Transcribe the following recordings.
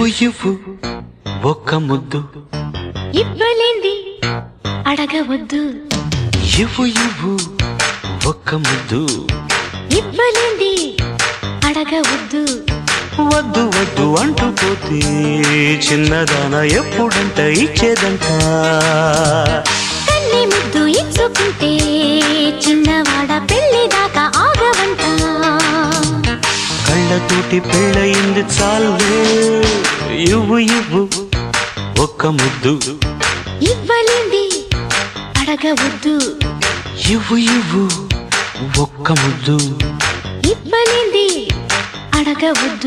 ఇవ్వు ఇవ్వు ఒక్క ముద్దు ఇవ్వలేంది అడగవద్దు ఇవ్వు ఇవ్వు ఒక్క ముద్దు ఇవ్వలేంది అడగవద్దు వద్దు వద్దు అంటూ పోతే చిన్నదాన ఎప్పుడంట ఇచ్చేదంట కన్ని ముద్దు ఇచ్చుకుంటే చిన్నవాడ పెళ్లి దాకా ఆగవంట కళ్ళతోటి పెళ్ళయింది చాలే ఇవ్వు ఇవ్వు ఒక్క ముద్దు ఇవ్వలేంది అడగవద్దు ఇవ్వు ఇవ్వు ఒక్క ముద్దు ఇవ్వలేంది అడగవద్దు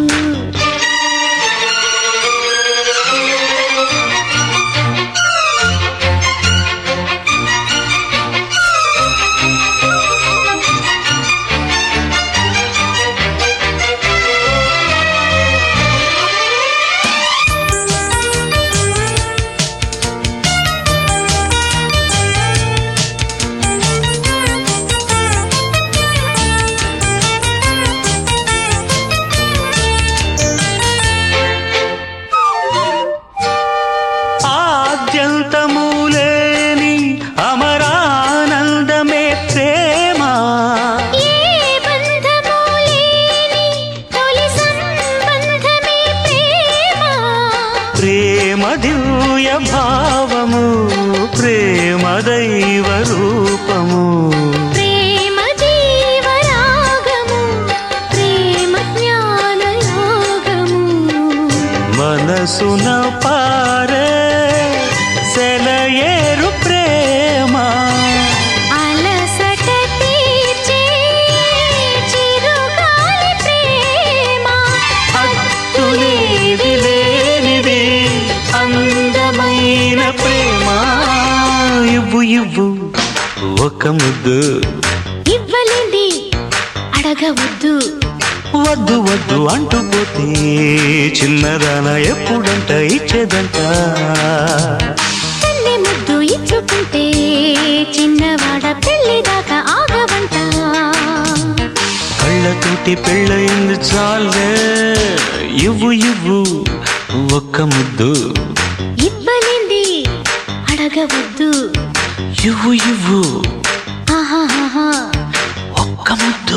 ఆద్యంతము లేని అమరానందమే ప్రేమ ఏ బంధము లేని తొలి సంబంధమే ప్రేమ ప్రేమ దివ్య భావము ప్రేమ దైవ రూపము ప్రేమ జీవరాగము ప్రేమ జ్ఞాన యోగము మనసున పారే సెలయేరు ప్రేమ అలసట తీర్చే చిరుగాలి ప్రేమ అత్తులేది లేనిది అందమైన ప్రేమ ఇవ్వు ఇవ్వు ఒక ముద్దు ఇవ్వలేంది అడగవద్దు వద్దు వద్దు అంటూ పోతే చిన్నదాన ఎప్పుడంట ఇచ్చేదంట కన్నె ముద్దు ఇచ్చుకుంటే చిన్నవాడ పెళ్లి దాకా ఆగవంట కళ్ళతోటి పెళ్ళయింది చాలే ఇవ్వు ఇవ్వు ఒక్క ముద్దు ఇవ్వలేంది అడగవద్దు ఇవ్వు ఇవ్వు ఆహాహాహా ఒక్క ముద్దు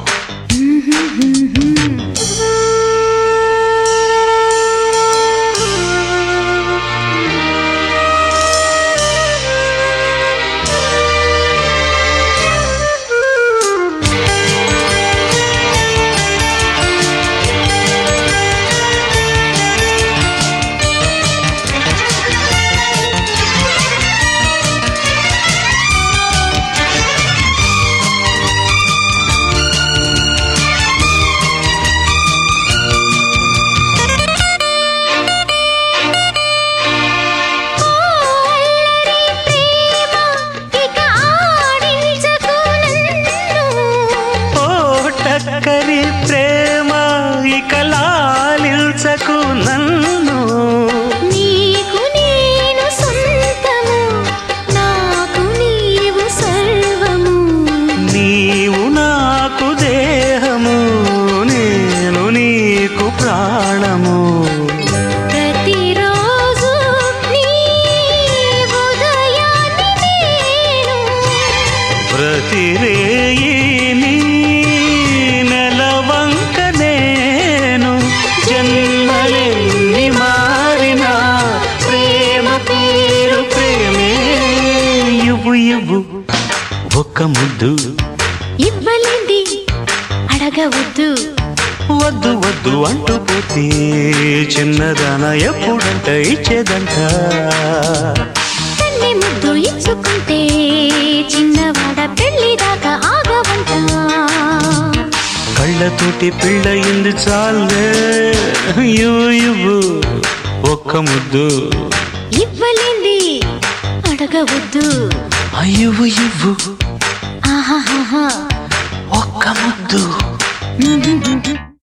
ఓ అల్లరి ప్రేమ ఇక ఆడించకు నన్ను ఓ టక్కరి ప్రేమ ఇక లాలిల్చకు నన్ను నీకు నేను సొంతము నాకు నీవు సర్వము నీవు నాకు దేహము నేను నీకు ప్రాణము ప్రతిరోజు నీ ఉదయాన్ని నేను ప్రతిరేయి నీ నెలవంక నేను జన్మలెన్ని మారినా ప్రేమ పేరు ప్రేమే ఇవ్వు ఇవ్వు ఒక్క ముద్దు ఇవ్వలేంది అడగవద్దు వద్దు వద్దు అంటూ పోతే చిన్నదాన ఎప్పుడంట ఇచ్చేదంట కన్నె ముద్దు ఇచ్చుకుంటే చిన్నవాడ పెళ్లి దాకా ఆగవంట కళ్ళతోటి పెళ్ళయింది చాలే ఇవ్వు ఇవ్వు ఒక్క ముద్దు ఇవ్వలేంది అడగవద్దు ఇవ్వు ఇవ్వు ఆహాహాహా ఒక్క ముద్దు మ్మ్.